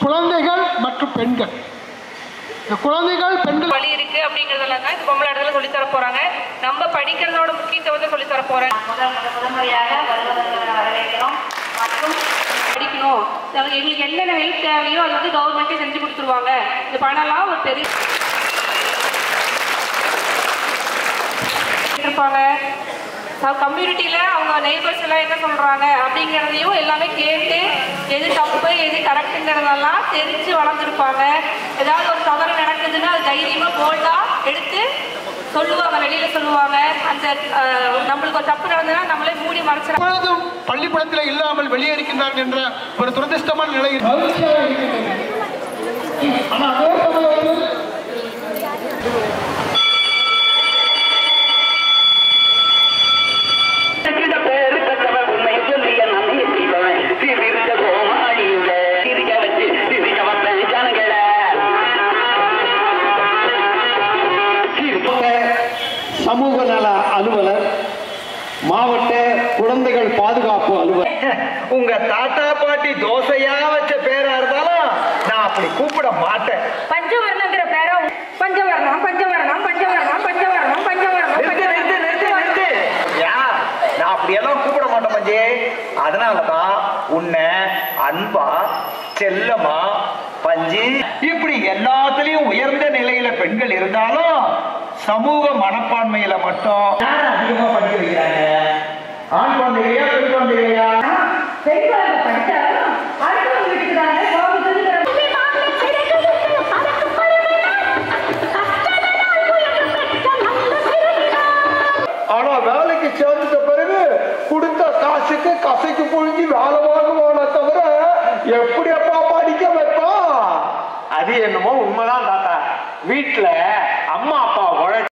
குழந்தைகள் மற்றும் பெண்கள் இந்த குழந்தைகள் பெண்கள் வழி இருக்கு அப்படிங்கறதெல்லாம் தான் இந்த பொம்பளை இடத்துல சொல்லி தர போறாங்க நம்ம படிக்கிறதோட முக்கியத்துவத்தை சொல்லி தர போறேன் முதல் முத முதன்முறையாக வருவதற்கு வரவேற்கிறோம் மற்றும் படிக்கணும் நாங்க எங்களுக்கு என்னென்ன ஹெல்ப் தேவையோ அது வந்து கவர்மெண்ட்டே செஞ்சு கொடுத்துருவாங்க இது பண்ணலாம் ஒரு பெரிய இருப்பாங்க கம்யூனிட்டியில அவங்க நெய்பர்ஸ் எல்லாம் என்ன சொல்றாங்க அப்படிங்கிறதையும் எல்லாமே கேட்டு எது தப்பு எது கரெக்டுங்கிறதெல்லாம் தெரிஞ்சு வளர்ந்துருப்பாங்க ஏதாவது ஒரு தவறு நடக்குதுன்னா அது தைரியமா போல்டா எடுத்து சொல்லுவாங்க வெளியில சொல்லுவாங்க அந்த அஹ், நம்மளுக்கு ஒரு தப்பு நடந்ததுன்னா நம்மளே மூடி மறைச்சிட எப்பொழுதும் பள்ளிக்கூடத்தில் இல்லாமல் வெளியேறுகின்றார்கள் என்ற ஒரு துரதிருஷ்டமான நிலை மகிழ்ச்சியாக இருக்கின்றது ஆனால் அதே சமயத்தில் சில பேரு பெற்றவன் உண்மை சொல்லிய நன்மை செய்பவன் சிரித்த கோமாளியுட சிரிக்க வச்சு சிரிக்க வந்த ஜனங்கள சமூக நல அலுவலர் மாவட்ட குழந்தைகள் பாதுகாப்பு அலுவலர் உங்க தாத்தா பாட்டி தோசையா வச்ச பேரா இருந்தாலும் நான் அப்படி கூப்பிட மாட்டேன் பஞ்சவர்ணங்கிற பேரை பஞ்சவர்ணம் பஞ்சவர்ணம் பஞ்சவர்ணம் பஞ்சவர்ணம் பஞ்சவர்ணம் நிறுத்து நிறுத்து நிறுத்து நிறுத்து யார் நான் அப்படியெல்லாம் கூப்பிட மாட்டேன் மஞ்சே அதனாலதான் உன்னை அன்பா செல்லமா பஞ்சு இப்படி எல்லாத்துலயும் உயர்ந்த நிலையில பெண்கள் இருந்தாலும் சமூக மனப்பான்மையில மட்டும் யார் அதிகமா படிக்க வைக்கிறாங்க ஆண் குழந்தைகளையா பெண் குழந்தைகளையா பெண் குழந்தை படித்தாலும் அடுத்தவங்க வீட்டுக்கு தானே கோபம் சொல்லுகிற ஆனா வேலைக்கு சேர்ந்துட்ட பிறகு கொடுத்த காசுக்கு கசைக்கு புழிஞ்சு வேலை வாங்குவான தவிர எப்படி அப்பா படிக்க வைப்பான் அது என்னமோ உண்மைதான் தாத்தா வீட்டுல அம்மா அப்பா உழை